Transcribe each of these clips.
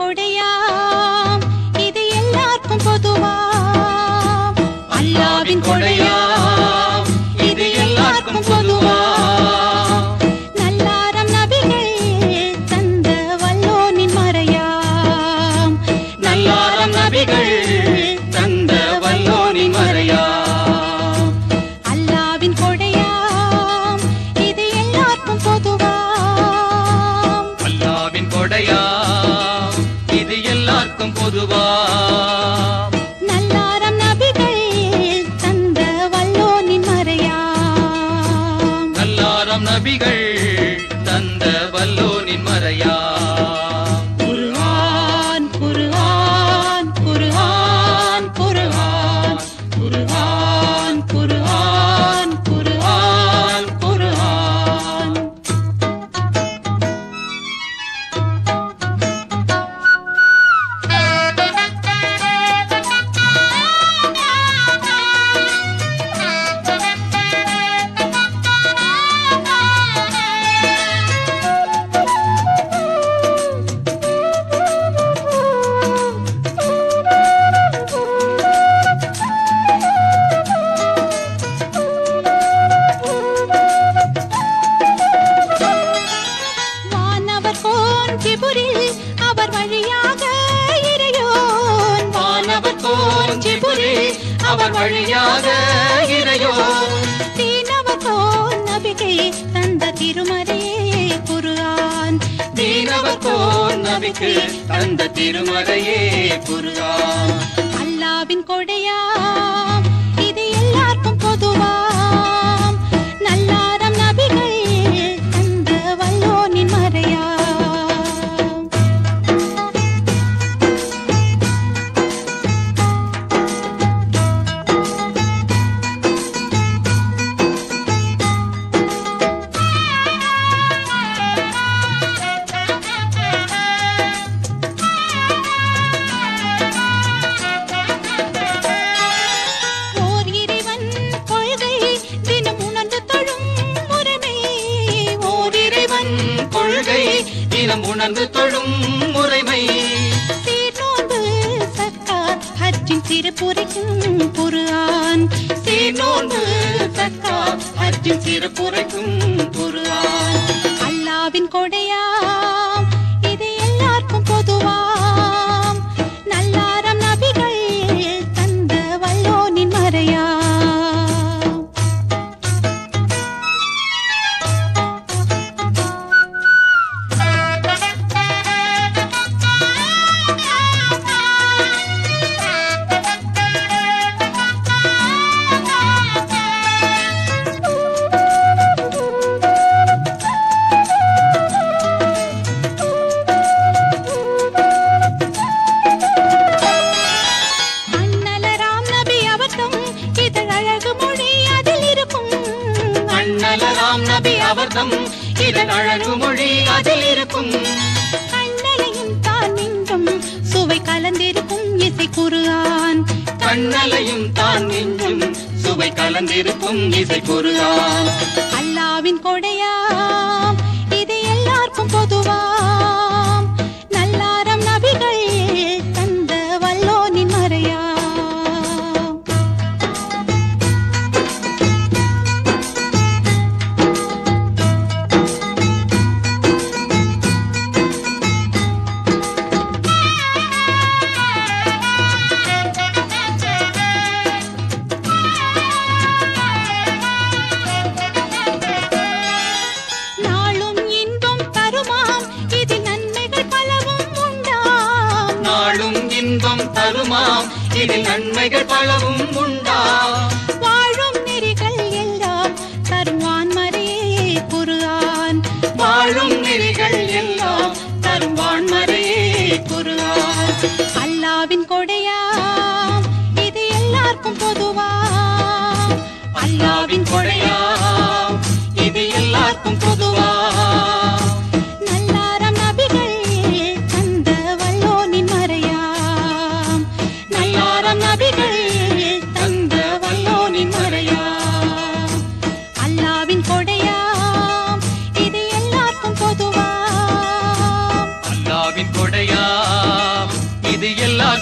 கொடையாம் இது எல்லாருக்கும் பொதுவாம் அல்லாவின் கொடையாம் இது எல்லாருக்கும் பொதுவாம் நல்லாரம் நபிகள் தந்த வல்லோனின் மறையாம் நல்லாரம் நபிகள் தந்த வல்லோனின் மறையாம் அல்லாவின் கொடையாம் இது எல்லாருக்கும் பொதுவாம் அல்லாவின் கொடையாம் இது எல்லாருக்கும் பொதுவா நல்லாரம் நபிகள் தந்த வல்லோனின் மறையாம் நல்லாரம் நபிகள் தந்த வல்லோனின் மறையா குர்ஆன் குர்ஆன் குர்ஆன் குர்ஆன் குர்ஆன் குர்ஆன் குர்ஆன் குர்ஆன் வானவர் கோன் ஜிபுரில் அவர் வழியாக இறையோன் வானவர் கோன் ஜிபுரில் அவர் வழியாக இறையோ தீனவர் கோன் நபிகை தந்த திருமறையே குர்ஆன் தீனவர் கோன் நபிக்கு தந்த திருமறையே குருகான் அல்லாவின் கொடையாம் இது எல்லாருக்கும் பொதுவாம் நல்லாரம் நபிகள் தந்த வல்லோனின் மறையாம் ஓர் இறைவன் கொள்கை தினம் உணர்ந்து தொழும் முறைமை ஓர் இறைவன் கொள்கை தினம் உணர்ந்து தொழும் முறைமை சீர்நோன்பு சக்காத் ஹஜ்ஜின் சிறப்புரைக்கும் குர்ஆன் சீர்நோன்பு சக்காத் ஹஜ்ஜின் சிறப்புரைக்கும் குருகான் அல்லாவின் கொடையாம் இது எல்லாருக்கும் பொதுவாம் நல்லாரம் நபிகள் தந்த வல்லோனின் மறையாம் அண்ணலராம் நபி அவர்தம் இதழ் அழகு மொழி அதில் இருக்கும் அண்ணலராம் நபி அவர்தம் இதன் அழகு மொழி அதில் இருக்கும் கண்ணலையும் தான் இன்றும் சுவை கலந்திருக்கும் இசை குருஆன் கண்ணலையும் தான் நெஞ்சும் சுவை கலந்திருக்கும் இசை குருகான் அல்லாவின் கொடையாம் இது எல்லாருக்கும் பொதுவாம் நல்லாரம் நபிகள் தந்த வல்லோனின் மறையாம் நாளும் இன்பம் தருமாம் இதில் நன்மைகள் பலவும் உண்டாம் நாளும் இன்பம் தருமாம் இதில் நன்மைகள் பலவும் உண்டா வாழும் நெறிகள் எல்லாம் தருவான் மறையே குருஆன் வாழும் நெறிகள் எல்லாம் தரும் வான்மறையே குருகான் அல்லாவின் கொடையாம் இது எல்லாருக்கும் பொதுவாம் அல்லாவின் கொடையாம் இது எல்லாருக்கும் பொதுவா நல்லாரம் நபிகள் தந்த வல்லோனின் மறையாம் நல்லாரம் நபிகள் தந்த வல்லோனின் மறையாம் அல்லாவின் கொடையாம் இது எல்லாருக்கும் பொதுவாம் அல்லாவின் கொடையாம்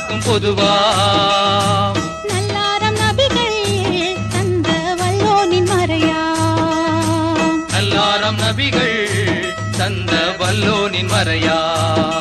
அனைத்தும் பொதுவா நல்லாரம் நபிகள் தந்த வல்லோனின் மறையா நல்லாரம் நபிகள் தந்த வல்லோனின் மறையா